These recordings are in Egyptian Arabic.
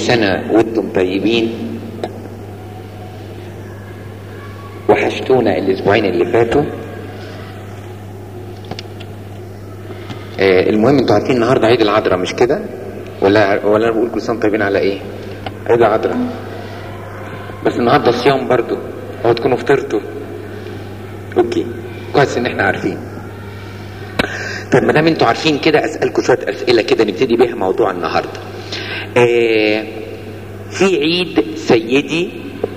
سنة وانتم طيبين وحشتونا الاسبوعين اللي فاتوا آه المهم انتوا عارفين النهارده عيد العذراء مش كده ولا ولا انا بقول كل سنه طيبين على ايه عيد العذراء بس النهارده صيام برضو هو تكونوا فطرتوا اوكي كويس ان احنا عارفين طب ما دام انتوا عارفين كده اسالكم شويه اسئله كده نبتدي بيها موضوع النهارده آه في عيد سيدي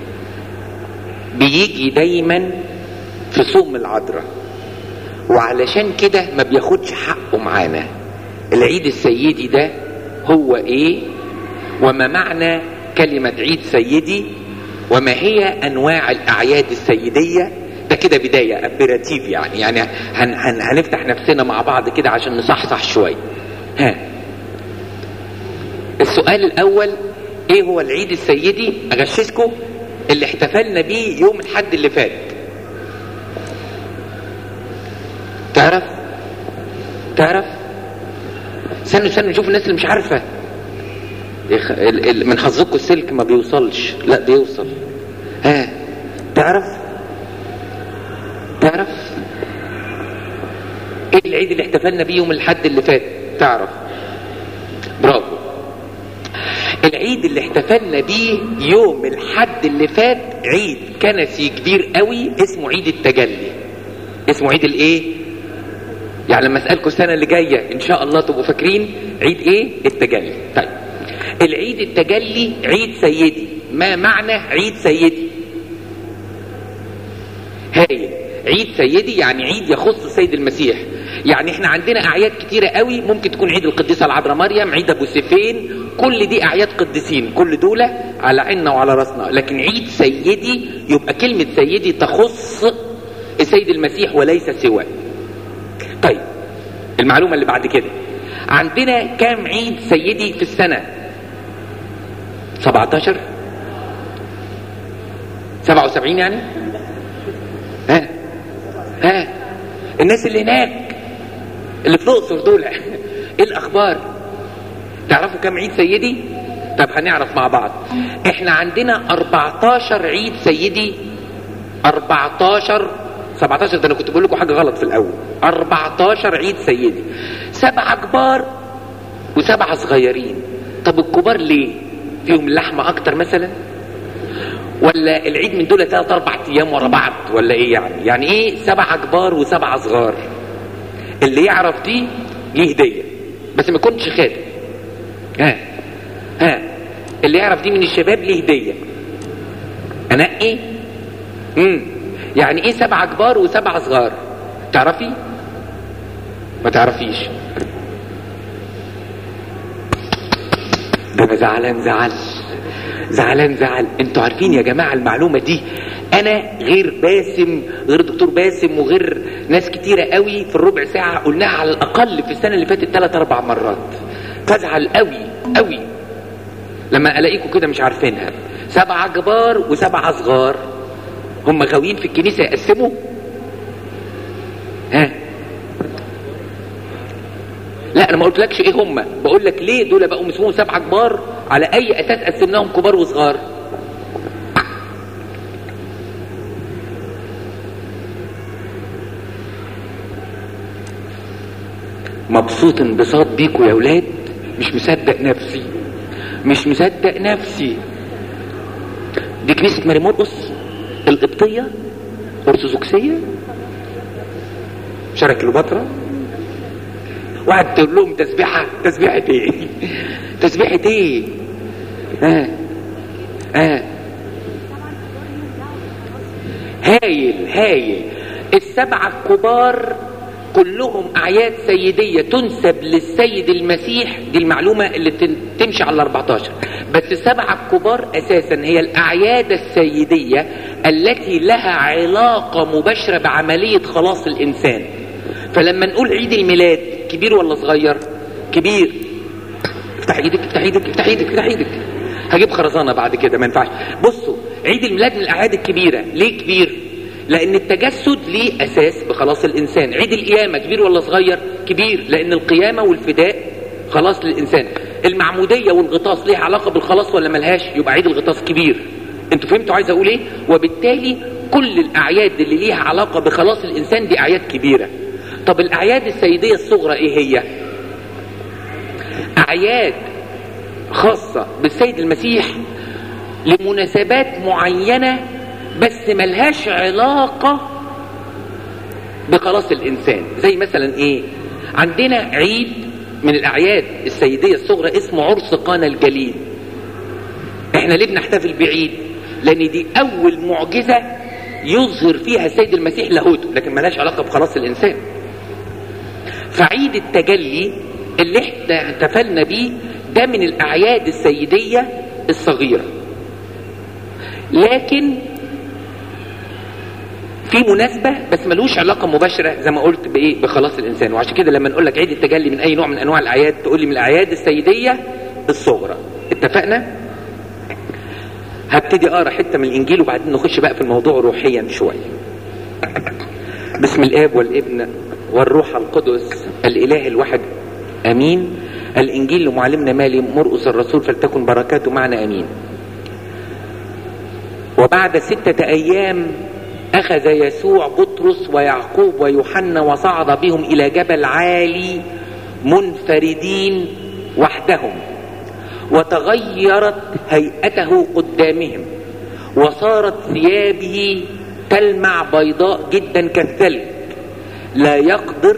بيجي دايما في صوم العذراء وعلشان كده ما بياخدش حقه معانا العيد السيدي ده هو ايه وما معنى كلمة عيد سيدي وما هي انواع الاعياد السيدية ده كده بداية ابيراتيف يعني يعني هن هن هنفتح نفسنا مع بعض كده عشان نصحصح شوية ها السؤال الاول ايه هو العيد السيدي اغششكم اللي احتفلنا بيه يوم الحد اللي فات تعرف تعرف استنوا استنوا نشوف الناس اللي مش عارفه يخ... ال... ال... من حظكم السلك ما بيوصلش لا بيوصل ها تعرف تعرف ايه العيد اللي احتفلنا بيه يوم الحد اللي فات تعرف برافو العيد اللي احتفلنا بيه يوم الحد اللي فات عيد كنسي كبير قوي اسمه عيد التجلي اسمه عيد الايه يعني لما اسالكم السنه اللي جايه ان شاء الله تبقوا فاكرين عيد ايه التجلي طيب العيد التجلي عيد سيدي ما معنى عيد سيدي هايل عيد سيدي يعني عيد يخص السيد المسيح يعني احنا عندنا اعياد كتيرة قوي ممكن تكون عيد القديسة العذراء مريم عيد ابو سيفين كل دي اعياد قديسين كل دول على عيننا وعلى راسنا لكن عيد سيدي يبقى كلمة سيدي تخص السيد المسيح وليس سواه طيب المعلومة اللي بعد كده عندنا كام عيد سيدي في السنة 17 77 يعني ها ها الناس اللي هناك اللي في الاقصر دول ايه الاخبار تعرفوا كم عيد سيدي طب هنعرف مع بعض احنا عندنا 14 عيد سيدي 14 17 ده انا كنت بقول لكم حاجه غلط في الاول 14 عيد سيدي سبعه كبار وسبعه صغيرين طب الكبار ليه فيهم اللحمه اكتر مثلا ولا العيد من دول ثلاث اربع ايام ورا بعض ولا ايه يعني يعني ايه سبعه كبار وسبعه صغار اللي يعرف دي ليه هديه بس ما يكونش خادم ها ها اللي يعرف دي من الشباب ليه هديه انقي امم يعني ايه سبعه كبار وسبعه صغار تعرفي ما تعرفيش ده انا زعلان زعل زعلان زعل انتوا عارفين يا جماعه المعلومه دي انا غير باسم غير دكتور باسم وغير ناس كتيره قوي في الربع ساعه قلناها على الاقل في السنه اللي فاتت ثلاث اربع مرات فازعل قوي قوي لما الاقيكم كده مش عارفينها سبعه كبار وسبعه صغار هم غاويين في الكنيسه يقسموا ها لا انا ما قلتلكش ايه هم بقول لك ليه دول بقوا اسمهم سبعه كبار على اي اساس قسمناهم كبار وصغار مبسوط انبساط بيكوا يا ولاد مش مصدق نفسي مش مصدق نفسي دي كنيسه ماري مرقس القبطيه ارثوذكسيه شارع كليوباترا وقعد تقول لهم تسبيحه تسبيحه ايه تسبيحه ايه اه اه هايل هايل السبعه الكبار كلهم اعياد سيديه تنسب للسيد المسيح دي المعلومه اللي تمشي على ال 14 بس السبعه الكبار اساسا هي الاعياد السيديه التي لها علاقه مباشره بعمليه خلاص الانسان فلما نقول عيد الميلاد كبير ولا صغير كبير افتح ايدك افتح ايدك افتح ايدك افتح ايدك هجيب خرزانه بعد كده ما ينفعش بصوا عيد الميلاد من الاعياد الكبيره ليه كبير لان التجسد ليه اساس بخلاص الانسان عيد القيامه كبير ولا صغير كبير لان القيامه والفداء خلاص للانسان المعمودية والغطاس ليها علاقة بالخلاص ولا ملهاش يبقى عيد الغطاس كبير انتوا فهمتوا عايز اقول ايه وبالتالي كل الاعياد اللي ليها علاقة بخلاص الانسان دي اعياد كبيرة طب الاعياد السيدية الصغرى ايه هي اعياد خاصة بالسيد المسيح لمناسبات معينة بس ملهاش علاقة بخلاص الانسان زي مثلا ايه عندنا عيد من الاعياد السيدية الصغرى اسمه عرس قانا الجليل احنا ليه بنحتفل بعيد لان دي اول معجزة يظهر فيها السيد المسيح لاهوته لكن ملهاش علاقة بخلاص الانسان فعيد التجلي اللي احنا احتفلنا بيه ده من الاعياد السيدية الصغيرة لكن في مناسبة بس ملوش علاقة مباشرة زي ما قلت بإيه بخلاص الإنسان وعشان كده لما نقول لك عيد التجلي من أي نوع من أنواع الأعياد تقول لي من الأعياد السيدية الصغرى اتفقنا؟ هبتدي أقرأ حتة من الإنجيل وبعدين نخش بقى في الموضوع روحيا شوية بسم الآب والابن والروح القدس الإله الواحد أمين الإنجيل لمعلمنا مالي مرقس الرسول فلتكن بركاته معنا أمين وبعد ستة أيام أخذ يسوع بطرس ويعقوب ويوحنا وصعد بهم إلى جبل عالي منفردين وحدهم وتغيرت هيئته قدامهم وصارت ثيابه تلمع بيضاء جدا كالثلج لا يقدر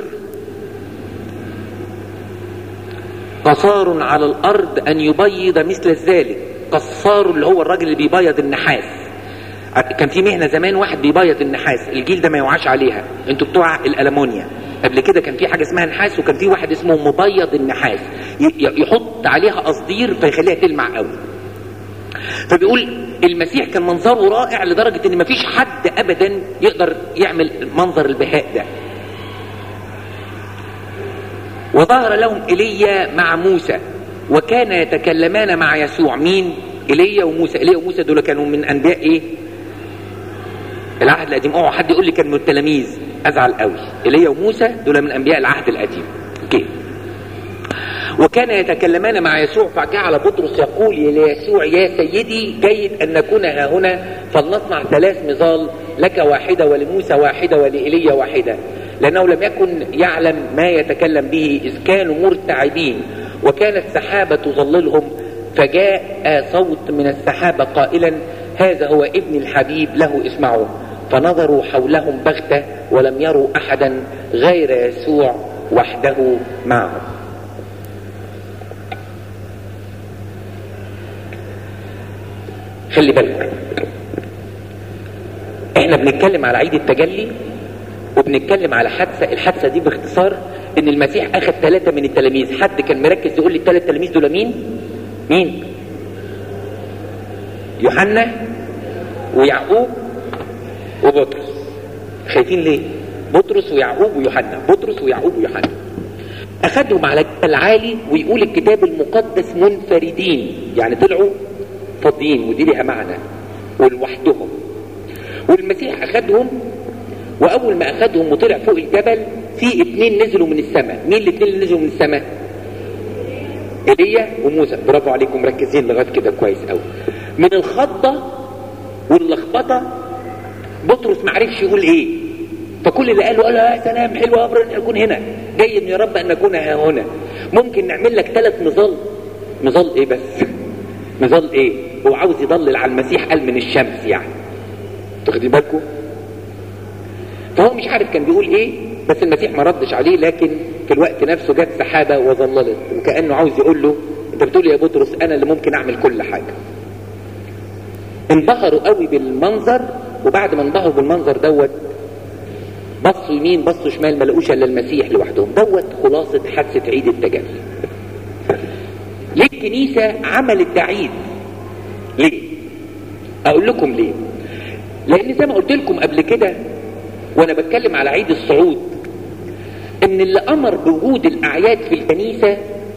قصار على الأرض أن يبيض مثل ذلك قصار اللي هو الراجل اللي بيبيض النحاس كان في مهنه زمان واحد بيبيض النحاس الجيل ده ما يوعاش عليها انتوا بتوع الالمونيا قبل كده كان في حاجه اسمها نحاس وكان في واحد اسمه مبيض النحاس يحط عليها قصدير فيخليها تلمع قوي فبيقول المسيح كان منظره رائع لدرجه ان مفيش حد ابدا يقدر يعمل منظر البهاء ده وظهر لهم ايليا مع موسى وكان يتكلمان مع يسوع مين ايليا وموسى ايليا وموسى دول كانوا من انبياء ايه العهد القديم اوعى حد يقول لي كان من التلاميذ ازعل قوي ايليا وموسى دول من انبياء العهد القديم اوكي وكان يتكلمان مع يسوع فجعل بطرس يقول ليسوع يا سيدي جيد ان نكون ها هنا فلنصنع ثلاث مظال لك واحده ولموسى واحده ولايليا واحده لانه لم يكن يعلم ما يتكلم به اذ كانوا مرتعبين وكانت سحابه تظللهم فجاء صوت من السحابة قائلا هذا هو ابن الحبيب له اسمعوا فنظروا حولهم بغتة ولم يروا أحدا غير يسوع وحده معهم خلي بالك احنا بنتكلم على عيد التجلي وبنتكلم على حادثة الحادثة دي باختصار ان المسيح اخذ ثلاثة من التلاميذ حد كان مركز يقول لي الثلاث تلاميذ دول مين مين يوحنا ويعقوب وبطرس خايفين ليه بطرس ويعقوب ويوحنا بطرس ويعقوب ويوحنا اخدهم على جبل عالي ويقول الكتاب المقدس منفردين يعني طلعوا فاضيين ودي ليها معنى ولوحدهم والمسيح اخدهم واول ما اخدهم وطلع فوق الجبل في اتنين نزلوا من السماء مين الاتنين اللي نزلوا من السماء ايليا وموسى برافو عليكم مركزين لغايه كده كويس قوي من الخضه واللخبطه بطرس ما عرفش يقول ايه فكل اللي قاله قال يا سلام حلو امر ان اكون هنا جيد يا رب ان نكون ها هنا ممكن نعمل لك ثلاث مظل مظل ايه بس مظل ايه هو عاوز يضلل على المسيح قال من الشمس يعني تاخدين بالكم فهو مش عارف كان بيقول ايه بس المسيح ما ردش عليه لكن في الوقت نفسه جت سحابه وظللت وكانه عاوز يقول له انت بتقول يا بطرس انا اللي ممكن اعمل كل حاجه انبهروا قوي بالمنظر وبعد ما انبهروا بالمنظر دوت بصوا يمين بصوا شمال ما لقوش الا المسيح لوحدهم دوت خلاصه حادثه عيد التجلي ليه الكنيسه عملت ده عيد ليه اقول لكم ليه لان زي ما قلت لكم قبل كده وانا بتكلم على عيد الصعود ان اللي امر بوجود الاعياد في الكنيسه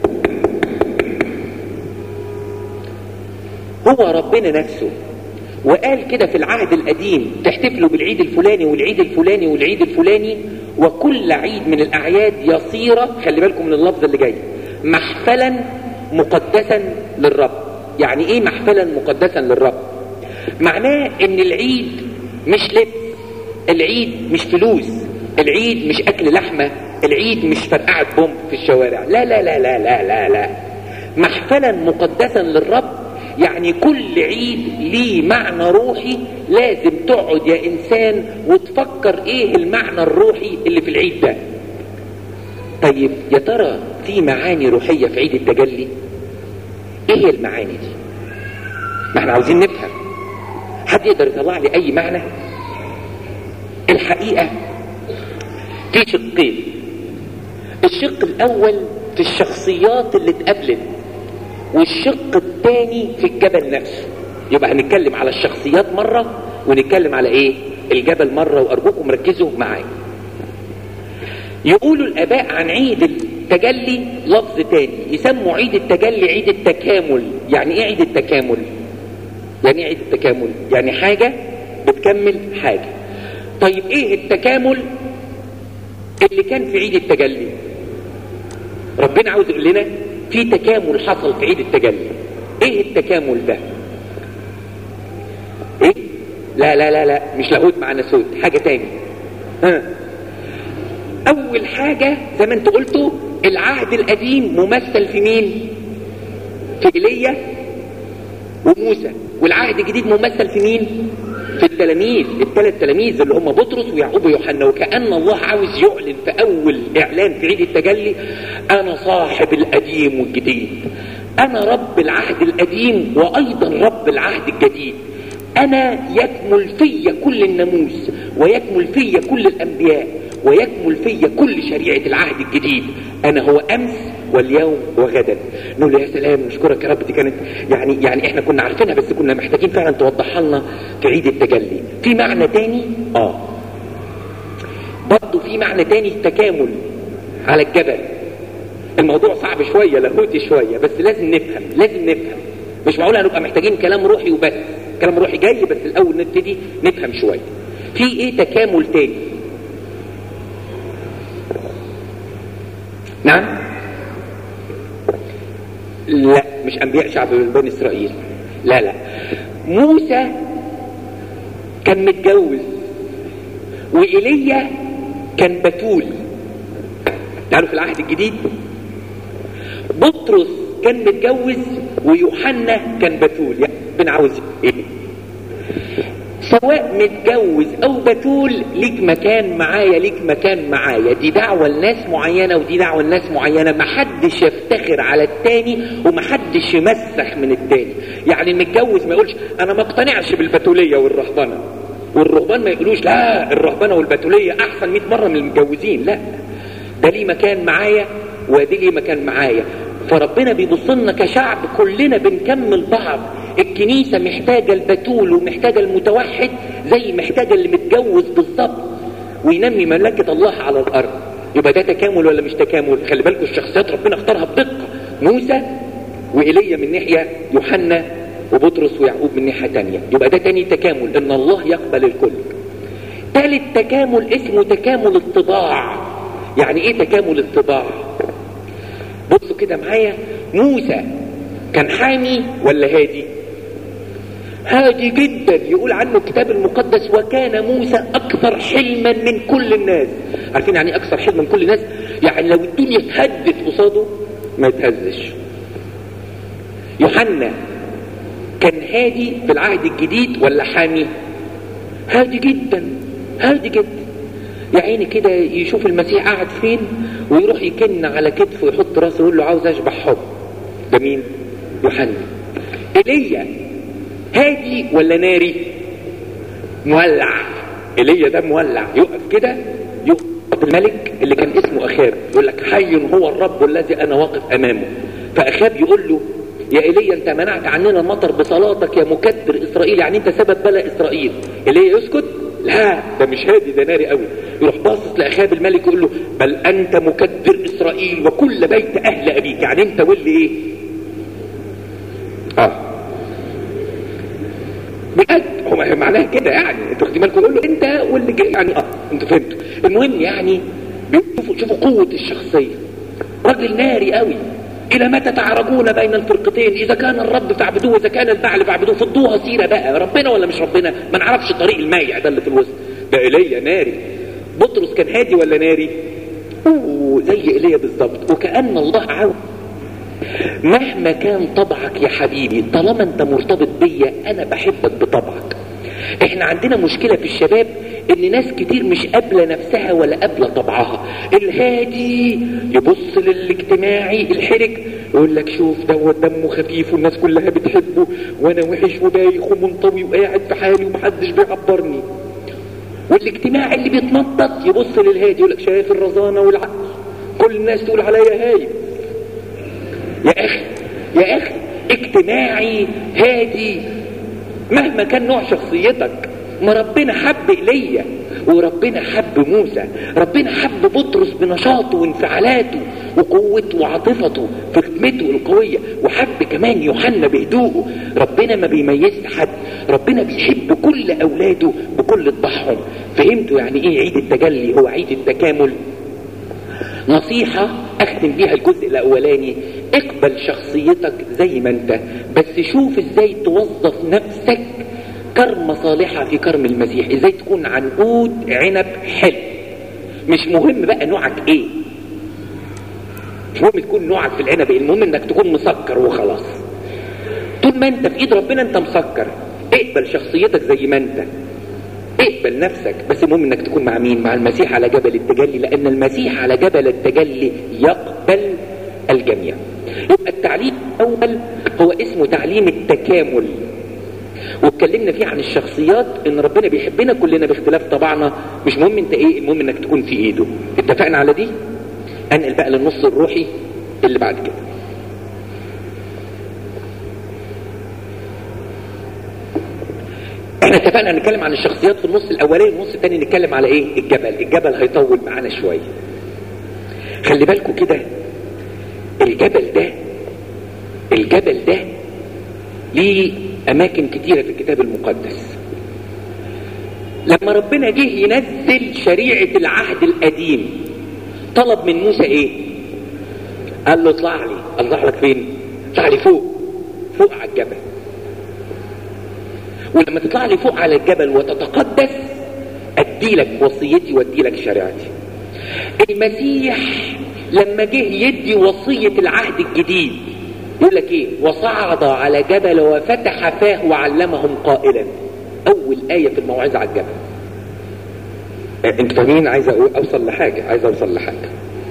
هو ربنا نفسه وقال كده في العهد القديم تحتفلوا بالعيد الفلاني والعيد الفلاني والعيد الفلاني وكل عيد من الاعياد يصير خلي بالكم من اللفظ اللي جاي محفلا مقدسا للرب يعني ايه محفلا مقدسا للرب معناه ان العيد مش لبس العيد مش فلوس العيد مش اكل لحمة العيد مش فرقعة بومب في الشوارع لا لا لا لا لا لا لا محفلا مقدسا للرب يعني كل عيد ليه معنى روحي لازم تقعد يا انسان وتفكر ايه المعنى الروحي اللي في العيد ده طيب يا ترى في معاني روحية في عيد التجلي ايه هي المعاني دي ما احنا عاوزين نفهم حد يقدر يطلع لي اي معنى الحقيقة في شقين الشق الاول في الشخصيات اللي اتقابلت والشق الثاني في الجبل نفسه يبقى هنتكلم على الشخصيات مرة ونتكلم على ايه الجبل مرة وارجوكم ركزوا معايا يقولوا الاباء عن عيد التجلي لفظ تاني يسموا عيد التجلي عيد التكامل يعني ايه عيد التكامل يعني ايه عيد التكامل يعني حاجة بتكمل حاجة طيب ايه التكامل اللي كان في عيد التجلي ربنا عاوز يقول لنا في تكامل حصل في عيد التجلي ايه التكامل ده ايه لا لا لا لا مش لاهوت مع نسوت حاجة تاني ها اول حاجة زي ما انت قلتوا العهد القديم ممثل في مين في ايليا وموسى والعهد الجديد ممثل في مين في التلاميذ الثلاث تلاميذ اللي هم بطرس ويعقوب ويوحنا وكأن الله عاوز يعلن في اول اعلان في عيد التجلي انا صاحب القديم والجديد انا رب العهد القديم وايضا رب العهد الجديد انا يكمل في كل الناموس ويكمل في كل الانبياء ويكمل في كل شريعة العهد الجديد انا هو امس واليوم وغدا نقول له يا سلام نشكرك يا رب دي كانت يعني يعني احنا كنا عارفينها بس كنا محتاجين فعلا توضحها لنا في عيد التجلي في معنى تاني اه برضه في معنى تاني التكامل على الجبل الموضوع صعب شوية لاهوتي شوية بس لازم نفهم لازم نفهم مش معقول هنبقى محتاجين كلام روحي وبس كلام روحي جاي بس الاول نبتدي نفهم شوية في ايه تكامل تاني نعم لا مش انبياء شعب بني اسرائيل لا لا موسى كان متجوز وايليا كان بتول تعالوا في العهد الجديد بطرس كان متجوز ويوحنا كان بتول يعني ربنا عاوز ايه سواء متجوز او بتول ليك مكان معايا ليك مكان معايا دي دعوة لناس معينة ودي دعوة لناس معينة محدش يفتخر على التاني ومحدش يمسخ من التاني يعني المتجوز ما يقولش انا ما اقتنعش بالبتولية والرهبنة والرهبان ما يقولوش لا الرهبنة والبتولية احسن 100 مرة من المتجوزين لا ده ليه مكان معايا ودي ليه مكان معايا فربنا بيبص لنا كشعب كلنا بنكمل بعض الكنيسة محتاجة البتول ومحتاجة المتوحد زي محتاجة اللي متجوز بالظبط وينمي مملكة الله على الأرض يبقى ده تكامل ولا مش تكامل خلي بالكم الشخصيات ربنا اختارها بدقة موسى وإيليا من ناحية يوحنا وبطرس ويعقوب من ناحية تانية يبقى ده تاني تكامل ان الله يقبل الكل تالت تكامل اسمه تكامل الطباع يعني ايه تكامل الطباع بصوا كده معايا موسى كان حامي ولا هادي هادي جدا يقول عنه الكتاب المقدس وكان موسى اكثر حلما من كل الناس عارفين يعني اكثر حلما من كل الناس يعني لو الدنيا اتهدت قصاده ما يتهزش يوحنا كان هادي في العهد الجديد ولا حامي هادي جدا هادي جدا يا عيني كده يشوف المسيح قاعد فين ويروح يكن على كتفه ويحط راسه ويقول له عاوز اشبع حب ده مين يوحنا ايليا هادي ولا ناري مولع ايليا ده مولع يقف كده يقف الملك اللي كان اسمه اخاب يقول لك حي هو الرب الذي انا واقف امامه فاخاب يقول له يا ايليا انت منعت عننا المطر بصلاتك يا مكدر اسرائيل يعني انت سبب بلا اسرائيل ايليا يسكت لا ده مش هادي ده ناري قوي يروح باصص لاخاب الملك يقول له بل انت مكدر اسرائيل وكل بيت اهل ابيك يعني انت واللي ايه اه بجد هو معناها كده يعني انتوا واخدين بالكم يقول له انت واللي جاي يعني اه انتوا فهمتوا المهم يعني شوفوا شوفوا قوه الشخصيه راجل ناري قوي الى متى تعرجون بين الفرقتين اذا كان الرب فاعبدوه واذا كان البعل فاعبدوه فضوها سيره بقى ربنا ولا مش ربنا ما نعرفش طريق المايع ده اللي في الوسط ده ايليا ناري بطرس كان هادي ولا ناري زي ايليا بالظبط وكان الله عاوز مهما كان طبعك يا حبيبي طالما انت مرتبط بيا انا بحبك بطبعك احنا عندنا مشكلة في الشباب ان ناس كتير مش قابلة نفسها ولا قابلة طبعها الهادي يبص للاجتماعي الحرج يقول لك شوف دوت دمه خفيف والناس كلها بتحبه وانا وحش وبايخ ومنطوي وقاعد في حالي ومحدش بيعبرني والاجتماعي اللي بيتنطط يبص للهادي يقول لك شايف الرزانة والعقل كل الناس تقول عليا هايب يا اخي يا اخي اجتماعي هادي مهما كان نوع شخصيتك ما ربنا حب ايليا وربنا حب موسى ربنا حب بطرس بنشاطه وانفعالاته وقوته وعاطفته في خدمته القوية وحب كمان يوحنا بهدوءه ربنا ما بيميزش حد ربنا بيحب كل اولاده بكل طباعهم فهمتوا يعني ايه عيد التجلي هو عيد التكامل نصيحة اختم بيها الجزء الاولاني اقبل شخصيتك زي ما انت بس شوف ازاي توظف نفسك كرم صالحة في كرم المسيح ازاي تكون عنقود عنب حلو مش مهم بقى نوعك ايه مش مهم تكون نوعك في العنب ايه المهم انك تكون مسكر وخلاص طول ما انت في ايد ربنا انت مسكر اقبل شخصيتك زي ما انت اقبل نفسك بس المهم انك تكون مع مين مع المسيح على جبل التجلي لان المسيح على جبل التجلي يقبل الجميع يبقى التعليم الاول هو اسمه تعليم التكامل واتكلمنا فيه عن الشخصيات ان ربنا بيحبنا كلنا باختلاف طبعنا مش مهم انت ايه المهم انك تكون في ايده اتفقنا على دي انقل بقى للنص الروحي اللي بعد كده احنا اتفقنا نتكلم عن الشخصيات في النص الاولاني النص الثاني نتكلم على ايه الجبل الجبل هيطول معانا شويه خلي بالكم كده الجبل ده الجبل ده ليه اماكن كتيره في الكتاب المقدس لما ربنا جه ينزل شريعه العهد القديم طلب من موسى ايه قال له اطلع لي اطلع لك فين اطلع لي فوق فوق على الجبل ولما تطلع لي فوق على الجبل وتتقدس ادي لك وصيتي وادي لك شريعتي المسيح لما جه يدي وصية العهد الجديد يقول لك ايه وصعد على جبل وفتح فاه وعلمهم قائلا اول آية في الموعظة على الجبل انتوا فاهمين عايز اوصل لحاجة عايز اوصل لحاجة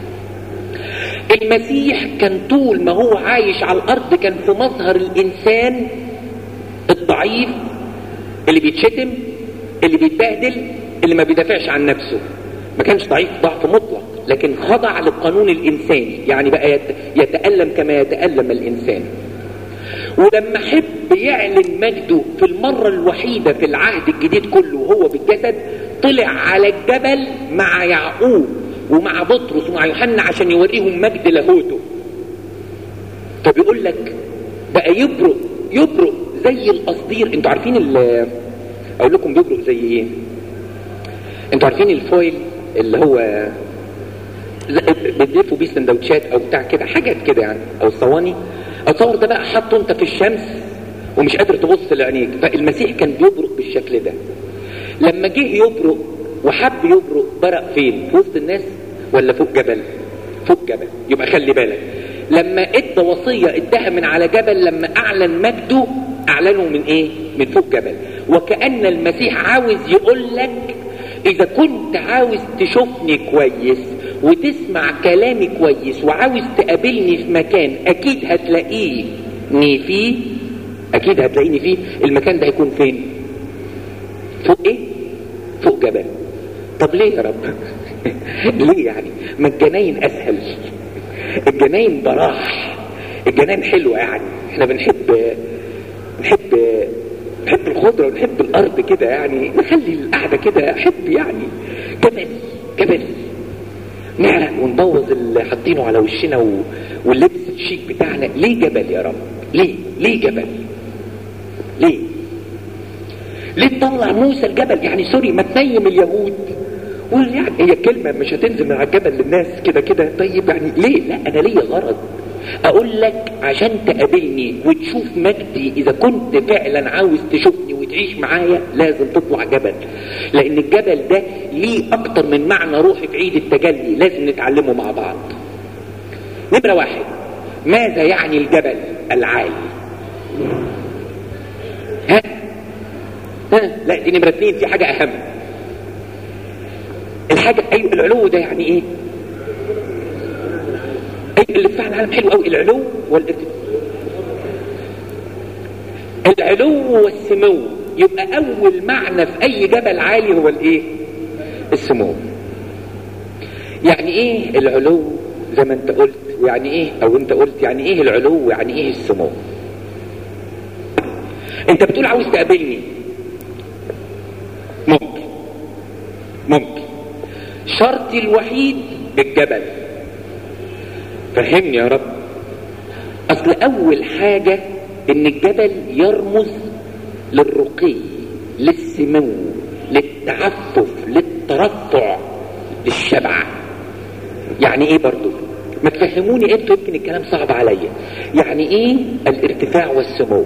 المسيح كان طول ما هو عايش على الارض كان في مظهر الانسان الضعيف اللي بيتشتم اللي بيتبهدل اللي ما بيدافعش عن نفسه ما كانش ضعيف ضعف مطلق لكن خضع للقانون الإنساني يعني بقى يتألم كما يتألم الإنسان ولما حب يعلن مجده في المرة الوحيدة في العهد الجديد كله وهو بالجسد طلع على الجبل مع يعقوب ومع بطرس ومع يوحنا عشان يوريهم مجد لاهوته فبيقول لك بقى يبرق يبرق زي القصدير انتوا عارفين اقول لكم بيبرق زي ايه انتوا عارفين الفويل اللي هو بتلفوا بيه سندوتشات او بتاع كده حاجات كده يعني او الصواني اتصور ده بقى حاطه انت في الشمس ومش قادر تبص لعينيك فالمسيح كان بيبرق بالشكل ده لما جه يبرق وحب يبرق برق فين في وسط الناس ولا فوق جبل فوق جبل يبقى خلي بالك لما ادى وصيه اداها من على جبل لما اعلن مجده اعلنه من ايه من فوق جبل وكأن المسيح عاوز يقول لك اذا كنت عاوز تشوفني كويس وتسمع كلامي كويس وعاوز تقابلني في مكان اكيد هتلاقيني فيه اكيد هتلاقيني فيه المكان ده هيكون فين فوق ايه فوق جبل طب ليه يا رب ليه يعني ما الجناين اسهل الجناين براح الجناين حلوه يعني احنا بنحب بنحب بنحب الخضره ونحب الارض كده يعني نخلي القعده كده احب يعني جبل جبل نعرق ونبوظ اللي حاطينه على وشنا و... واللبس الشيك بتاعنا ليه جبل يا رب ليه ليه جبل ليه ليه تطلع موسى الجبل يعني سوري ما تنيم اليهود يعني هي كلمة مش هتنزل من على الجبل للناس كده كده طيب يعني ليه لا انا ليا غرض اقول لك عشان تقابلني وتشوف مجدي اذا كنت فعلا عاوز تشوفني وتعيش معايا لازم تطلع جبل لان الجبل ده ليه اكتر من معنى روحي في عيد التجلي لازم نتعلمه مع بعض نمرة واحد ماذا يعني الجبل العالي ها ها لا دي نمرة اتنين في حاجة اهم الحاجة ايوه العلو ده يعني ايه ايوه اللي بتاع العالم حلو قوي العلو والارتفاع العلو والسمو يبقى اول معنى في اي جبل عالي هو الايه السمو يعني ايه العلو زي ما انت قلت ويعني ايه او انت قلت يعني ايه العلو ويعني ايه السمو انت بتقول عاوز تقابلني ممكن ممكن شرطي الوحيد الجبل فهمني يا رب اصل اول حاجة ان الجبل يرمز للرقي للسمو للتعفف للترفع للشبع يعني ايه برضو ما تفهموني انتوا يمكن الكلام صعب عليا يعني ايه الارتفاع والسمو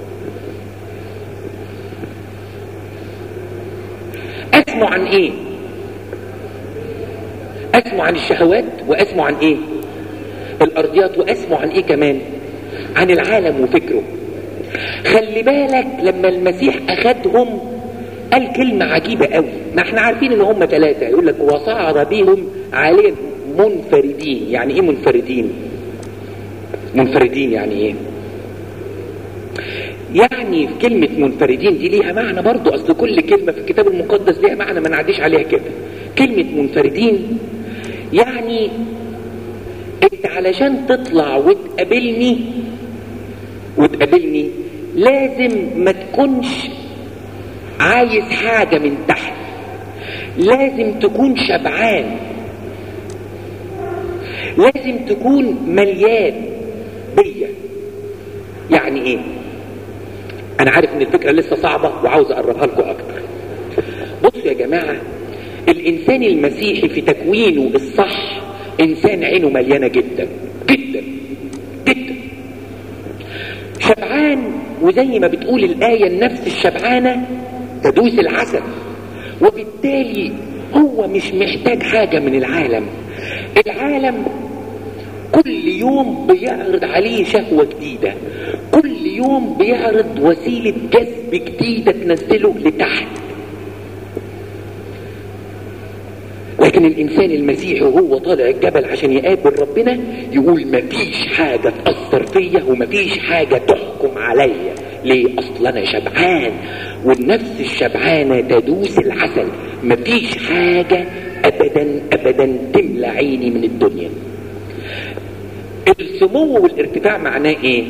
اسمع عن ايه اسمع عن الشهوات واسمع عن ايه الارضيات واسمع عن ايه كمان عن العالم وفكره خلي بالك لما المسيح اخدهم قال كلمة عجيبة قوي ما احنا عارفين ان هم ثلاثة يقول لك وصعد بهم عاليا منفردين يعني ايه منفردين منفردين يعني ايه يعني في كلمة منفردين دي ليها معنى برضو اصل كل كلمة في الكتاب المقدس ليها معنى ما نعديش عليها كده كلمة منفردين يعني انت علشان تطلع وتقابلني وتقابلني لازم ما تكونش عايز حاجة من تحت لازم تكون شبعان لازم تكون مليان بيا يعني ايه انا عارف ان الفكرة لسه صعبة وعاوز اقربها لكم اكتر بصوا يا جماعة الانسان المسيحي في تكوينه الصح انسان عينه مليانة جدا جدا جدا شبعان وزي ما بتقول الآية النفس الشبعانة تدوس العسل وبالتالي هو مش محتاج حاجة من العالم العالم كل يوم بيعرض عليه شهوة جديدة كل يوم بيعرض وسيلة جذب جديدة تنزله لتحت لكن الانسان المسيحي وهو طالع الجبل عشان يقابل ربنا يقول مفيش حاجة تأثر فيا ومفيش حاجة تحكم عليا ليه اصل انا شبعان والنفس الشبعانة تدوس العسل مفيش حاجة ابدا ابدا تملى عيني من الدنيا السمو والارتفاع معناه ايه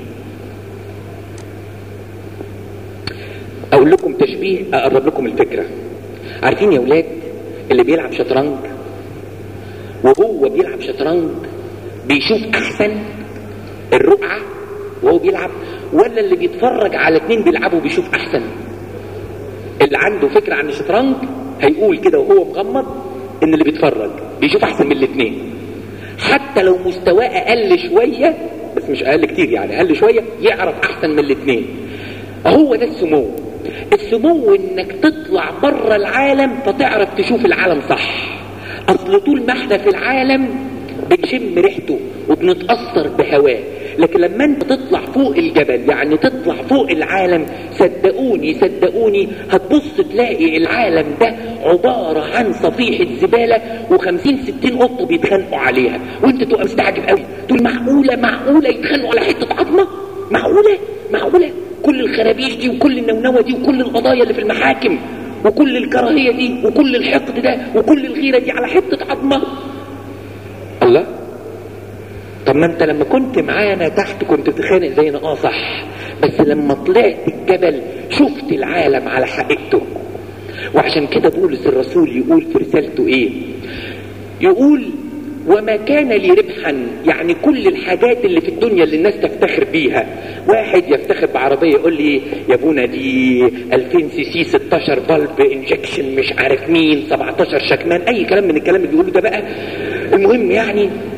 اقول لكم تشبيه اقرب لكم الفكرة عارفين يا ولاد اللي بيلعب شطرنج وهو بيلعب شطرنج بيشوف احسن الرقعة وهو بيلعب ولا اللي بيتفرج على اتنين بيلعبوا بيشوف احسن اللي عنده فكرة عن الشطرنج هيقول كده وهو مغمض ان اللي بيتفرج بيشوف احسن من الاتنين حتى لو مستواه اقل شوية بس مش اقل كتير يعني اقل شوية يعرف احسن من الاتنين هو ده السمو السمو انك تطلع بره العالم فتعرف تشوف العالم صح اصل طول ما احنا في العالم بنشم ريحته وبنتأثر بهواه لكن لما انت تطلع فوق الجبل يعني تطلع فوق العالم صدقوني صدقوني هتبص تلاقي العالم ده عبارة عن صفيحة زبالة وخمسين ستين قطة بيتخانقوا عليها وانت تبقى مستعجب قوي تقول معقولة معقولة يتخانقوا على حتة عظمة معقولة معقولة كل الخرابيش دي وكل النونوة دي وكل القضايا اللي في المحاكم وكل الكراهية دي وكل الحقد ده وكل الغيرة دي على حتة عظمة الله طب ما انت لما كنت معانا تحت كنت تتخانق زينا اه صح بس لما طلعت الجبل شفت العالم على حقيقته وعشان كده بولس الرسول يقول في رسالته ايه يقول وما كان لي ربحا يعني كل الحاجات اللي في الدنيا اللي الناس تفتخر بيها واحد يفتخر بعربية يقول لي يا ابونا دي 2000 سي سي 16 بلب انجكشن مش عارف مين 17 شكمان اي كلام من الكلام اللي بيقوله ده بقى المهم يعني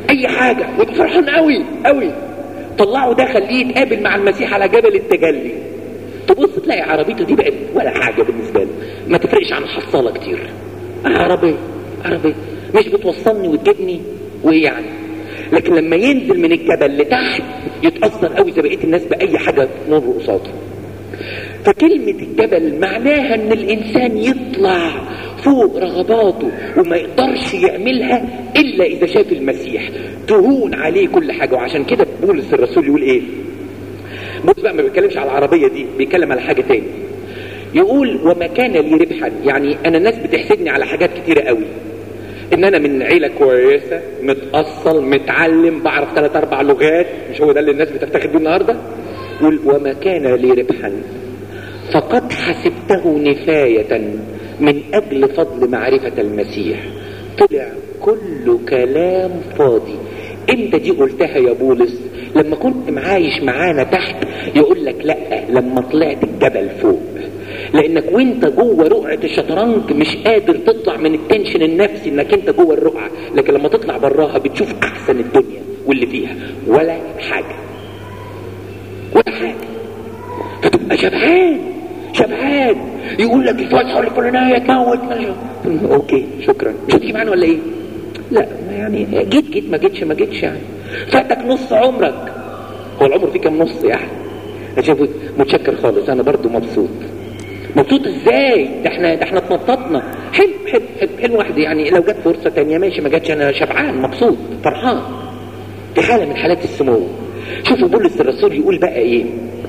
اي حاجه ويبقى فرحان قوي قوي طلعه ده خليه يتقابل مع المسيح على جبل التجلي تبص تلاقي عربيته دي بقت ولا حاجه بالنسبه له ما تفرقش عن حصاله كتير عربيه عربيه مش بتوصلني وتجيبني وايه يعني لكن لما ينزل من الجبل لتحت يتاثر قوي زي بقيه الناس باي حاجه تمر قصاده فكلمة الجبل معناها ان الانسان يطلع فوق رغباته وما يقدرش يعملها الا اذا شاف المسيح تهون عليه كل حاجة وعشان كده بولس الرسول يقول ايه بولس بقى ما بيتكلمش على العربية دي بيتكلم على حاجة تاني يقول وما كان لي ربحا يعني انا الناس بتحسدني على حاجات كتيرة قوي ان انا من عيلة كويسة متأصل متعلم بعرف ثلاث اربع لغات مش هو ده اللي الناس بتفتخر بيه النهاردة يقول وما كان لي ربحا فقد حسبته نفاية من أجل فضل معرفة المسيح طلع كل كلام فاضي انت دي قلتها يا بولس لما كنت معايش معانا تحت يقول لك لا لما طلعت الجبل فوق لانك وانت جوه رقعة الشطرنج مش قادر تطلع من التنشن النفسي انك انت جوه الرقعة لكن لما تطلع براها بتشوف احسن الدنيا واللي فيها ولا حاجة ولا حاجة فتبقى شبعان شبعان يقول لك الفاتحه الفلانيه تموت اوكي شكرا مش هتيجي معانا ولا ايه؟ لا ما يعني جيت جيت ما جيتش ما جيتش يعني فاتك نص عمرك هو العمر فيه كام نص يعني شوفوا متشكر خالص انا برضو مبسوط مبسوط ازاي ده احنا ده احنا اتنططنا حلو حلو حلو حلو واحد يعني لو جت فرصه تانية ماشي ما جاتش انا شبعان مبسوط فرحان دي حاله من حالات السمو شوفوا بولس الرسول يقول بقى ايه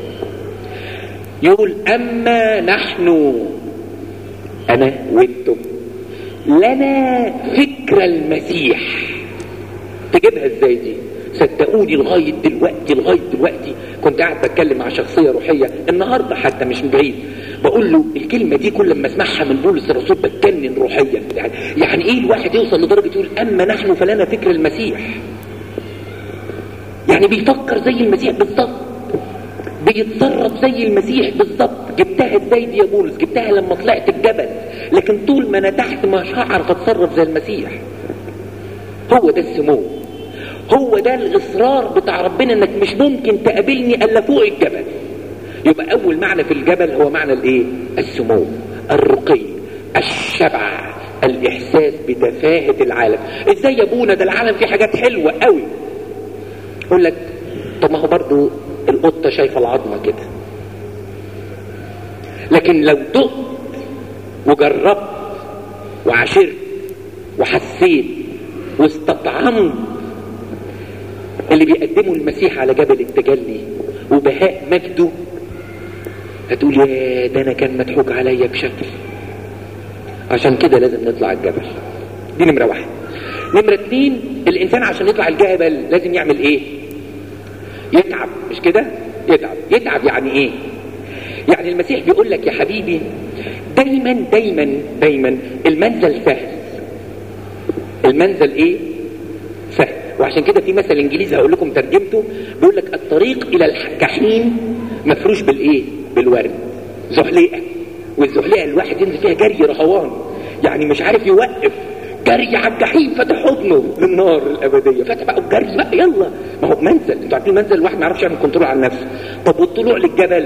يقول اما نحن انا وانتم لنا فكر المسيح تجيبها ازاي دي صدقوني لغايه دلوقتي لغايه دلوقتي كنت قاعد بتكلم مع شخصيه روحيه النهارده حتى مش من بعيد بقول له الكلمه دي كل ما اسمعها من بولس الرسول بتجنن روحيا يعني, يعني ايه الواحد يوصل لدرجه يقول اما نحن فلنا فكر المسيح يعني بيفكر زي المسيح بالظبط بيتصرف زي المسيح بالظبط جبتها ازاي دي يا بولس جبتها لما طلعت الجبل لكن طول ما انا تحت مش هعرف اتصرف زي المسيح هو ده السمو هو ده الاصرار بتاع ربنا انك مش ممكن تقابلني الا فوق الجبل يبقى اول معنى في الجبل هو معنى الايه السمو الرقي الشبع الاحساس بتفاهة العالم ازاي يا ابونا ده العالم فيه حاجات حلوة قوي يقول لك طب ما هو برضو القطة شايفة العظمة كده لكن لو دقت وجربت وعشرت وحسيت واستطعمت اللي بيقدمه المسيح على جبل التجلي وبهاء مجده هتقول يا ده انا كان مضحوك عليا بشكل عشان كده لازم نطلع الجبل دي نمرة واحد نمرة اتنين الانسان عشان يطلع الجبل لازم يعمل ايه يتعب مش كده يتعب يتعب يعني ايه يعني المسيح بيقول لك يا حبيبي دايما دايما دايما المنزل سهل المنزل ايه سهل وعشان كده في مثل انجليزي هقول لكم ترجمته بيقول لك الطريق الى الجحيم مفروش بالايه بالورد زحليقه والزحليقه الواحد ينزل فيها جري رهوان يعني مش عارف يوقف جري على الجحيم فتح حضنه للنار الابديه فتح بقى الجري بقى يلا ما هو منزل انتوا عارفين المنزل الواحد ما يعرفش يعمل كنترول على نفسه طب والطلوع للجبل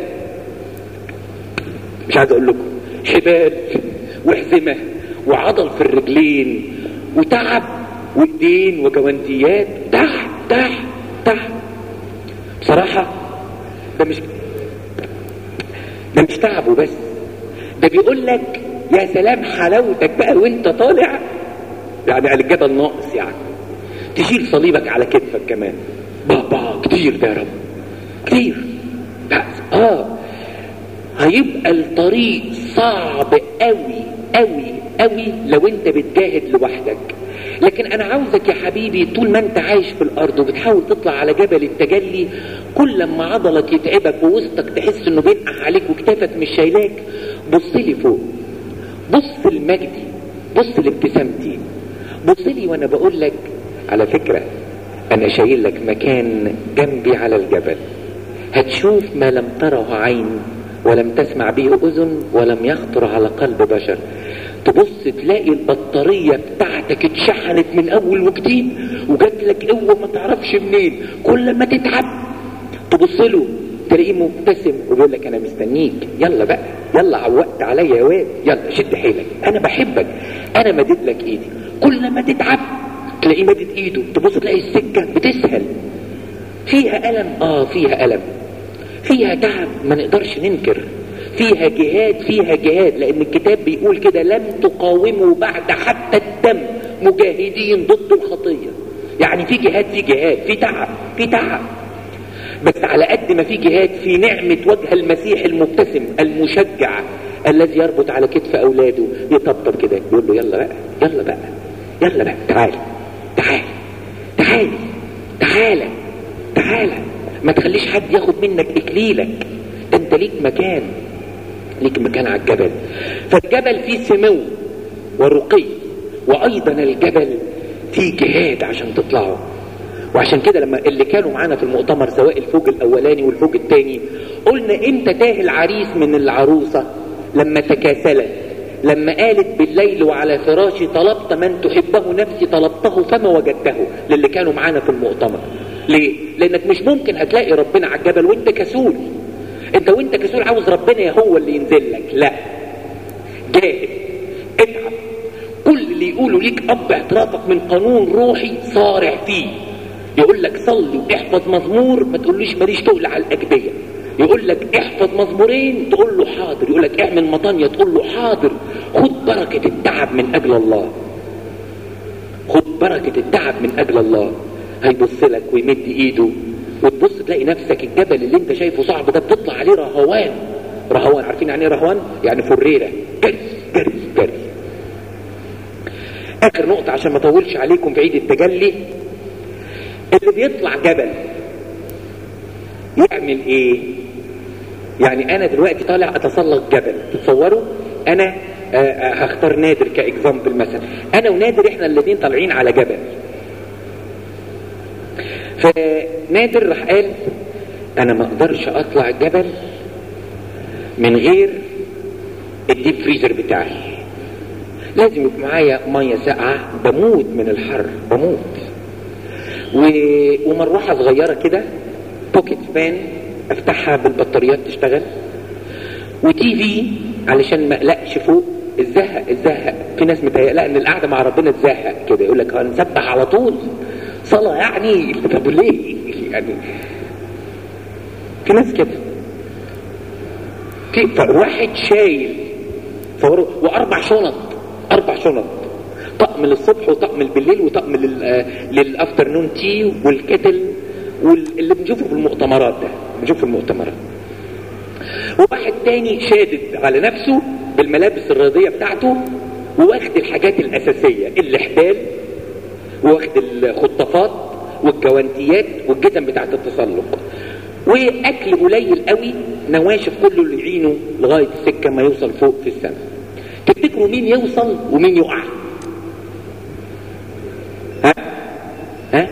مش عايز اقول لكم حبال وحزمه وعضل في الرجلين وتعب وايدين وجوانتيات تحت تحت تحت بصراحه ده مش ده مش تعب وبس ده بيقول لك يا سلام حلاوتك بقى وانت طالع يعني على الجبل ناقص يعني تشيل صليبك على كتفك كمان بابا كتير ده يا رب كتير بس اه هيبقى الطريق صعب قوي قوي قوي لو انت بتجاهد لوحدك لكن انا عاوزك يا حبيبي طول ما انت عايش في الارض وبتحاول تطلع على جبل التجلي كل ما عضلك يتعبك ووسطك تحس انه بينقح عليك وكتافك مش شايلاك بص لي فوق بص لمجدي بص لابتسامتي بص لي وانا بقول لك على فكره انا شايل لك مكان جنبي على الجبل هتشوف ما لم تره عين ولم تسمع به اذن ولم يخطر على قلب بشر تبص تلاقي البطاريه بتاعتك بتاعتك اتشحنت من اول وجديد وجات لك قوه ما تعرفش منين كل ما تتعب تبص له تلاقيه مبتسم وبيقول لك انا مستنيك يلا بقى يلا عوقت عليا يا واد يلا شد حيلك انا بحبك انا مدد لك ايدي كل ما تتعب تلاقيه مدد ايده تبص تلاقي السكه بتسهل فيها الم اه فيها الم فيها تعب ما نقدرش ننكر فيها جهاد فيها جهاد لان الكتاب بيقول كده لم تقاوموا بعد حتى الدم مجاهدين ضد الخطيه يعني في جهاد في جهاد في تعب في تعب بس على قد ما في جهاد في نعمة وجه المسيح المبتسم المشجع الذي يربط على كتف أولاده يطبطب كده يقول له يلا بقى يلا بقى يلا بقى تعال تعال تعال تعال تعال ما تخليش حد ياخد منك إكليلك ده انت ليك مكان ليك مكان على الجبل فالجبل فيه سمو ورقي وأيضا الجبل فيه جهاد عشان تطلعه وعشان كده لما اللي كانوا معانا في المؤتمر سواء الفوج الاولاني والفوج الثاني قلنا امتى تاه العريس من العروسه لما تكاسلت لما قالت بالليل وعلى فراشي طلبت من تحبه نفسي طلبته فما وجدته للي كانوا معانا في المؤتمر ليه لانك مش ممكن هتلاقي ربنا على الجبل وانت كسول انت وانت كسول عاوز ربنا هو اللي ينزل لك لا جاهد اتعب كل اللي يقولوا ليك اب اعترافك من قانون روحي صارع فيه يقول لك صلي واحفظ مزمور ما تقوليش ماليش تقل على الاجبيه يقول لك احفظ مزمورين تقول له حاضر يقول لك اعمل مطانية تقول له حاضر خد بركة التعب من اجل الله خد بركة التعب من اجل الله هيبص لك ويمد ايده وتبص تلاقي نفسك الجبل اللي انت شايفه صعب ده بتطلع عليه رهوان رهوان عارفين يعني ايه رهوان يعني فريرة جري جري جري اخر نقطة عشان ما اطولش عليكم في عيد التجلي اللي بيطلع جبل يعمل ايه يعني انا دلوقتي طالع اتسلق جبل تتصوروا انا هختار نادر كاكزامبل مثلا انا ونادر احنا الاثنين طالعين على جبل فنادر راح قال انا ما اقدرش اطلع الجبل من غير الديب فريزر بتاعي لازم يبقى معايا ميه ساقعه بموت من الحر بموت و... ومروحه صغيره كده بوكيت فان افتحها بالبطاريات تشتغل وتي في علشان ما اقلقش فوق الزهق الزهق في ناس متهيألها ان القعده مع ربنا تزهق كده يقول لك هنسبح على طول صلاه يعني طب ليه يعني في ناس كده في واحد شايل صوروا واربع شنط اربع شنط طقم للصبح وطقم بالليل وطقم للافترنون تي والكتل واللي بنشوفه في المؤتمرات ده بنشوفه في المؤتمرات وواحد تاني شادد على نفسه بالملابس الرياضيه بتاعته وواخد الحاجات الاساسيه الحبال واخد الخطافات والجوانتيات والجزم بتاعت التسلق واكل قليل قوي نواشف كله اللي يعينه لغايه السكه ما يوصل فوق في السماء تفتكروا مين يوصل ومين يقع ها ها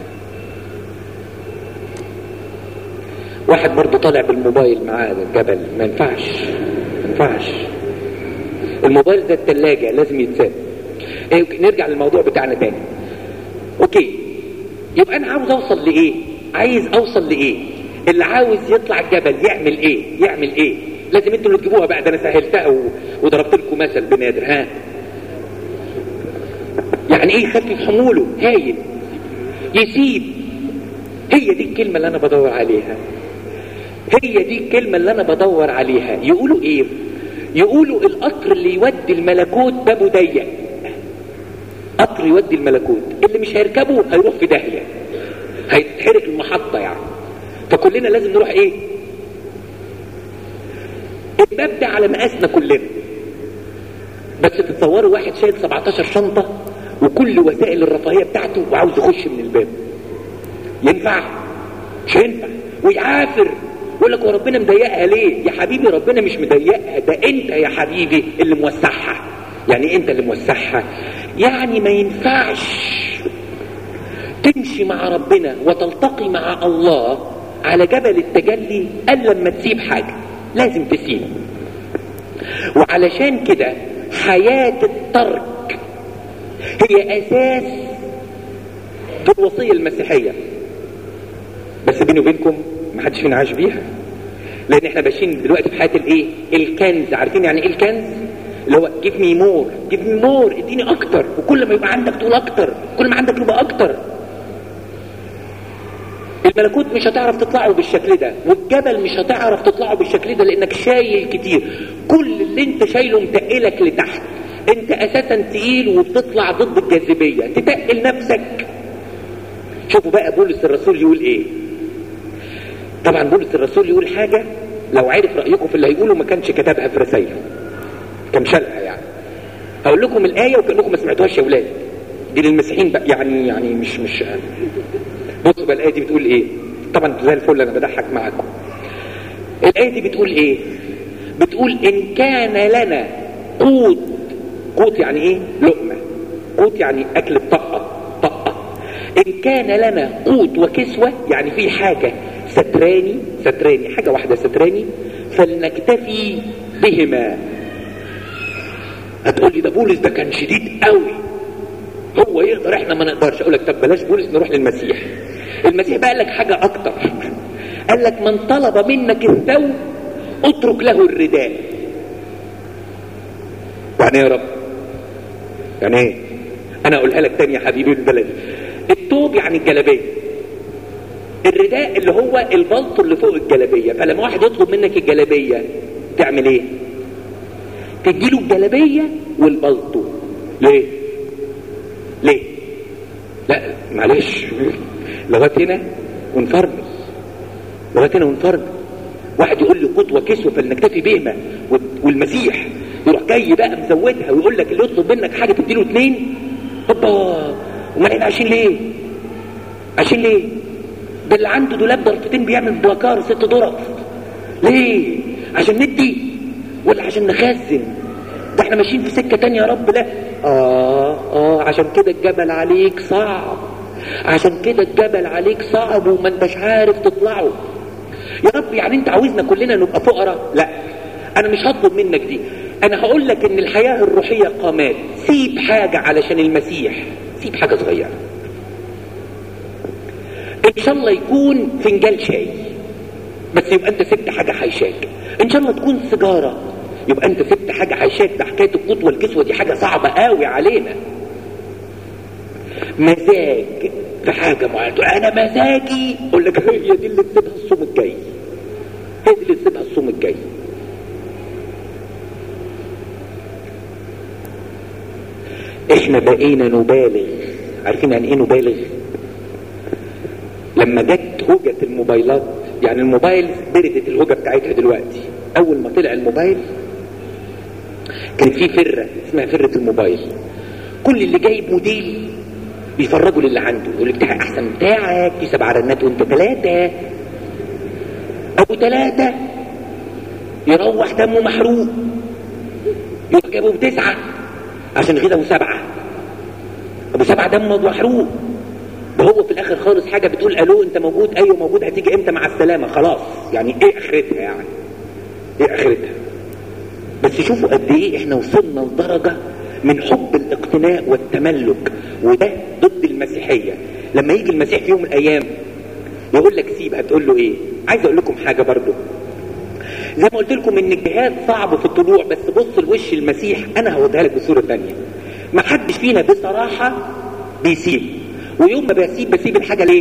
واحد برضه طالع بالموبايل معاه الجبل ما ينفعش ما ينفعش الموبايل ده التلاجة لازم يتساب إيه نرجع للموضوع بتاعنا تاني اوكي يبقى انا عاوز اوصل لايه عايز اوصل لايه اللي عاوز يطلع الجبل يعمل ايه يعمل ايه لازم انتوا اللي تجيبوها بقى ده انا سهلتها و... وضربت لكم مثل بنادر ها يعني ايه يخفف حموله هايل يسيب هي دي الكلمة اللي انا بدور عليها هي دي الكلمة اللي انا بدور عليها يقولوا ايه يقولوا القطر اللي يودي الملكوت بابه ضيق قطر يودي الملكوت اللي مش هيركبه هيروح في داهية هيتحرق المحطة يعني فكلنا لازم نروح ايه الباب ده على مقاسنا كلنا بس تتصوروا واحد شايل 17 شنطة وكل وسائل الرفاهية بتاعته وعاوز يخش من الباب ينفع مش ينفع ويعافر يقول لك وربنا مضيقها ليه يا حبيبي ربنا مش مضيقها ده انت يا حبيبي اللي موسعها يعني انت اللي موسعها يعني ما ينفعش تمشي مع ربنا وتلتقي مع الله على جبل التجلي الا لما تسيب حاجه لازم تسيب وعلشان كده حياه الترك هي اساس في الوصيه المسيحيه بس بيني وبينكم ما حدش فينا عاش بيها لان احنا ماشيين دلوقتي في حياه الايه الكنز عارفين يعني ايه الكنز اللي هو جيب مي مور جيب مي مور اديني اكتر وكل ما يبقى عندك تقول اكتر كل ما عندك يبقى اكتر الملكوت مش هتعرف تطلعه بالشكل ده والجبل مش هتعرف تطلعه بالشكل ده لانك شايل كتير كل اللي انت شايله متقلك لتحت انت اساسا تقيل وبتطلع ضد الجاذبيه تتقل نفسك شوفوا بقى بولس الرسول يقول ايه طبعا بولس الرسول يقول حاجه لو عرف رايكم في اللي هيقوله ما كانش كتبها في رسائله كان شالها يعني هقول لكم الايه وكانكم ما سمعتوهاش يا ولاد دي للمسيحيين بقى يعني يعني مش مش بصوا بقى الايه دي بتقول ايه طبعا زي الفل انا بضحك معاكم الايه دي بتقول ايه بتقول ان كان لنا قوت قوت يعني ايه لقمه قوت يعني اكل الطقه طقه ان كان لنا قوت وكسوه يعني في حاجه ستراني ستراني حاجه واحده ستراني فلنكتفي بهما هتقول لي ده بولس ده كان شديد قوي هو يقدر احنا ما نقدرش اقول لك طب بلاش بولس نروح للمسيح المسيح بقى لك حاجه اكتر قال لك من طلب منك الثوب اترك له الرداء يعني ايه يا رب يعني ايه انا اقولها لك تاني يا حبيبي البلدي الثوب يعني الجلابيه الرداء اللي هو البلطو اللي فوق الجلابيه فلما واحد يطلب منك الجلابيه تعمل ايه تديله الجلابيه والبلطو ليه ليه لا معلش لغايه هنا ونفرمل لغايه هنا ونفرمل واحد يقول لي قوت وكسوه فلنكتفي بهما والمسيح يروح جاي بقى مزودها ويقول لك اللي يطلب منك حاجه تديله اثنين هوبا امال احنا عايشين ليه؟ عايشين ليه؟ ده اللي عنده دولاب ضرفتين بيعمل بلاكار ست ضرف ليه؟ عشان ندي ولا عشان نخزن؟ ده احنا ماشيين في سكه تانية يا رب لا اه اه عشان كده الجبل عليك صعب عشان كده الجبل عليك صعب وما انتش عارف تطلعه يا رب يعني انت عاوزنا كلنا نبقى فقراء لا انا مش هطلب منك دي انا هقول لك ان الحياه الروحيه قامات سيب حاجه علشان المسيح سيب حاجه صغيره ان شاء الله يكون فنجان شاي بس يبقى انت سبت حاجه حيشاك ان شاء الله تكون سيجاره يبقى انت سبت حاجه حيشاك ده حكايه القوت والكسوه دي حاجه صعبه قوي علينا مزاج في حاجه معينه انا مزاجي اقول لك هي دي اللي تسيبها الصوم الجاي هي دي اللي تسيبها الصوم الجاي احنا بقينا نبالغ عارفين يعني ايه نبالغ لما جت هوجة الموبايلات يعني الموبايل بردت الهوجة بتاعتها دلوقتي اول ما طلع الموبايل كان في فرة اسمها فرة الموبايل كل اللي جايب موديل بيفرجوا للي عنده يقول بتاعي احسن من بتاعك في سبع رنات وانت ثلاثة ابو ثلاثة يروح دمه محروق يروح جابه بتسعة عشان غدا وسبعة ابو سبعة دمه محروق ده هو في الاخر خالص حاجة بتقول الو انت موجود ايوه موجود هتيجي امتى مع السلامة خلاص يعني ايه اخرتها يعني ايه اخرتها بس شوفوا قد ايه احنا وصلنا لدرجة من حب الاقتناء والتملك وده ضد المسيحية لما يجي المسيح في يوم من الايام يقول لك سيب هتقول له ايه عايز اقول لكم حاجة برضو زي ما قلت لكم ان الجهاد صعب في الطلوع بس بص لوش المسيح انا هوديها لك بصورة ثانيه ما حدش فينا بصراحة بيسيب ويوم ما بسيب بسيب الحاجة ليه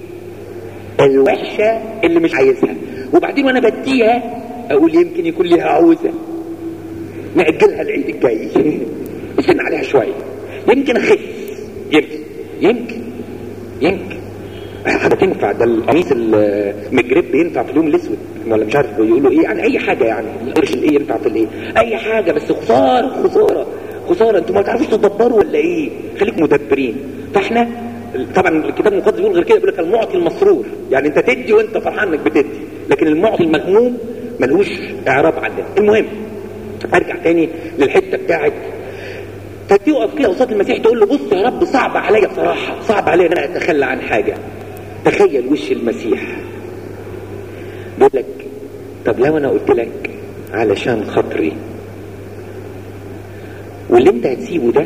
الوحشة اللي مش عايزها وبعدين وانا بديها اقول يمكن يكون ليها عوزة نأجلها العيد الجاي استنى عليها شوية يمكن اخف يمكن يمكن يمكن حاجة تنفع ده القميص المجرب ينفع في اليوم الاسود ولا مش عارف بيقولوا ايه يعني اي حاجة يعني القرش الايه ينفع في الايه اي حاجة بس خسارة خسارة خسارة انتوا ما تعرفوش تدبروا ولا ايه خليك مدبرين فاحنا طبعا الكتاب المقدس بيقول غير كده بيقول لك المعطي المسرور يعني انت تدي وانت فرحان انك بتدي لكن المعطي المهموم ملهوش اعراب عندنا المهم ارجع تاني للحته بتاعت فتقف كده قصاد المسيح تقول له بص يا رب صعب عليا بصراحه صعب عليا ان انا اتخلى عن حاجه تخيل وش المسيح بيقول لك طب لو انا قلت لك علشان خاطري واللي انت هتسيبه ده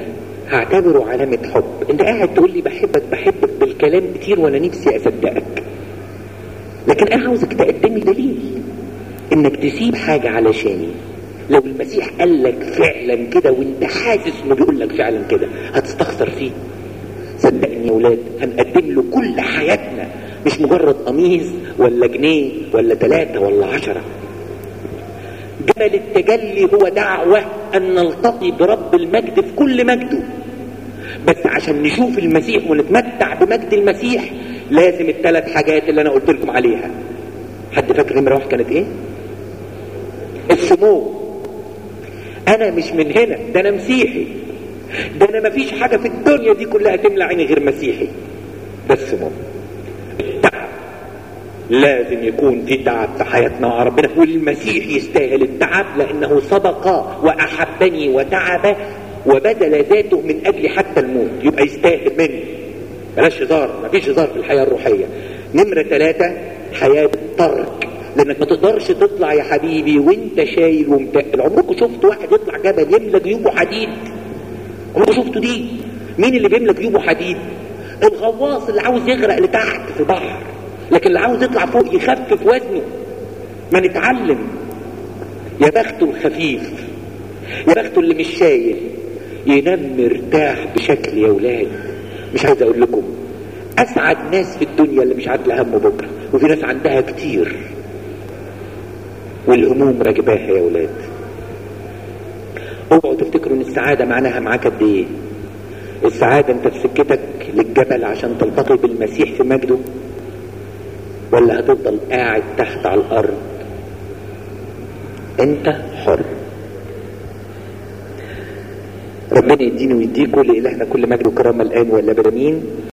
هعتبره علامة حب انت قاعد تقول لي بحبك بحبك بالكلام كتير وانا نفسي اصدقك لكن انا عاوزك تقدم لي دليل انك تسيب حاجة علشاني لو المسيح قال لك فعلا كده وانت حاسس انه بيقول لك فعلا كده هتستخسر فيه صدقني يا ولاد هنقدم له كل حياتنا مش مجرد قميص ولا جنيه ولا ثلاثة ولا عشرة جبل التجلي هو دعوة أن نلتقي برب المجد في كل مجده بس عشان نشوف المسيح ونتمتع بمجد المسيح لازم الثلاث حاجات اللي أنا قلت لكم عليها حد فاكر نمرة واحد كانت إيه؟ السمو أنا مش من هنا ده أنا مسيحي ده أنا مفيش حاجة في الدنيا دي كلها تملى عيني غير مسيحي ده السمو التعب لازم يكون في تعب في حياتنا مع ربنا والمسيح يستاهل التعب لانه سبق واحبني وتعب وبذل ذاته من اجل حتى الموت يبقى يستاهل مني بلاش هزار مفيش هزار في الحياه الروحيه نمره ثلاثه حياه ترك لانك ما تقدرش تطلع يا حبيبي وانت شايل ومتقل عمركم شفت واحد يطلع جبل يملى جيوبه حديد عمركم شفتوا دي مين اللي بيملى جيوبه حديد الغواص اللي عاوز يغرق لتحت في بحر لكن اللي عاوز يطلع فوق يخفف وزنه ما نتعلم يا بخته الخفيف يا بخته اللي مش شايل ينام مرتاح بشكل يا ولاد مش عايز اقول لكم اسعد ناس في الدنيا اللي مش عادله همه بكره وفي ناس عندها كتير والهموم راكباها يا ولاد اوعوا تفتكروا ان السعاده معناها معاك قد ايه السعاده انت في سكتك للجبل عشان تلتقي بالمسيح في مجده ولا هتفضل قاعد تحت على الارض انت حر ربنا يديني ويديكوا لإلهنا كل مجد وكرامة الآن والأبد آمين